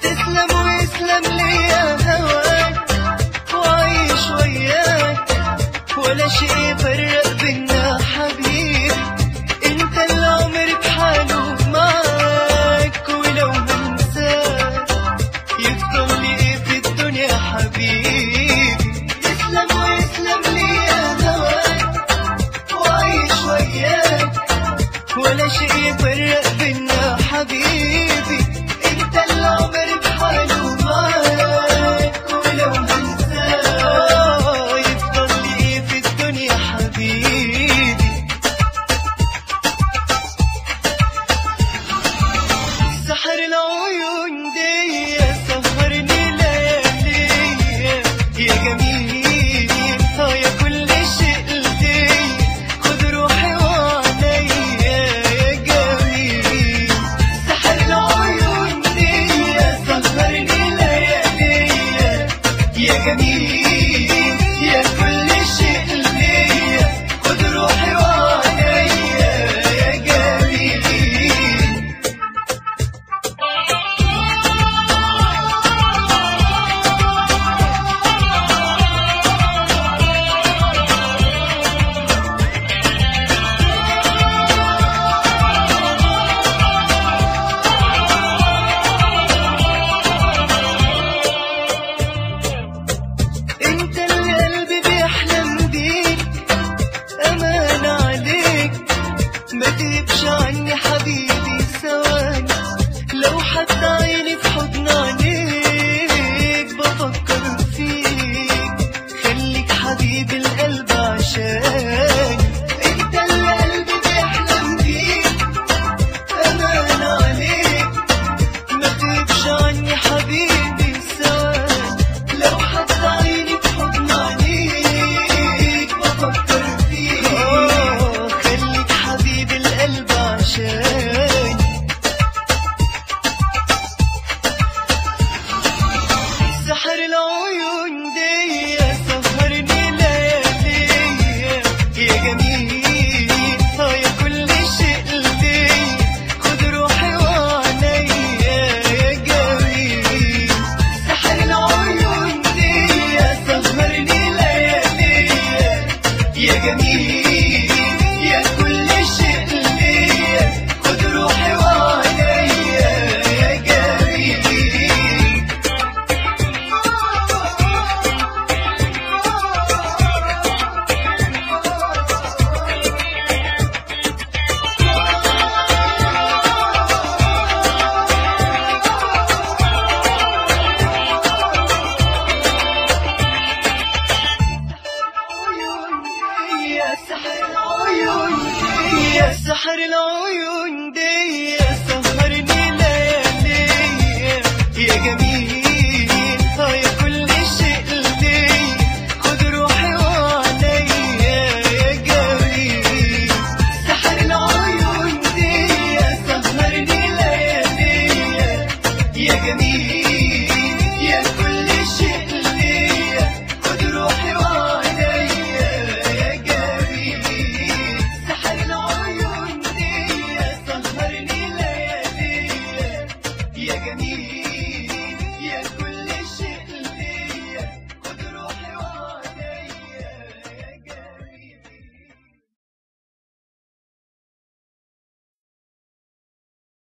تسلم ويسلم ليا هواك وعيش وياك ولا شيء يفرق بينا حبيبي انت اللي عمري بحاله معاك ولو هنساك يفضل لي ايه في الدنيا حبيبي تسلم ويسلم ليا هواك وعيش وياك ولا شيء يفرق بينا حبيبي انت اللي عمري بحاله معاك ولو هنساك يفضل لي ايه في الدنيا حبيبي سحر العيون دي سهرني ليالي يا جميل اه يا كل شيء لدي خد روحي وعليا يا جميل سحر العيون دي سهرني ليالي يا جميل يا كل شيء لدي خد روحي وعليا يا جميل انت اللي قلبي بيحلم بيك امان عليك ما تغيبش عني حبيبي ثواني لو حتى عيني في حضن عينيك بفكر فيك خليك حبيبي القلب عشاني انت اللي قلبي بيحلم بيك امان عليك ما تغيبش عني حبيبي ثواني لو حتى عيني في حضن عينيك بفكر فيك آه، خليك حبيبي القلب عشاني سحر العيون دي سهرني ليالي يا جميل اه يا كل شيء لدي خد روحي وعليا يا جميل سحر العيون دي سهرني ليالي يا جميل يا كل شيء لدي خد روحي وعليا يا جميل يا سحر العيون يا سحر العيون دي سهرني ليالي يا جميل اه يا كل شيء لدي خد روحي وعليا يا جميل سحر العيون دي سهرني ليالي يا جميل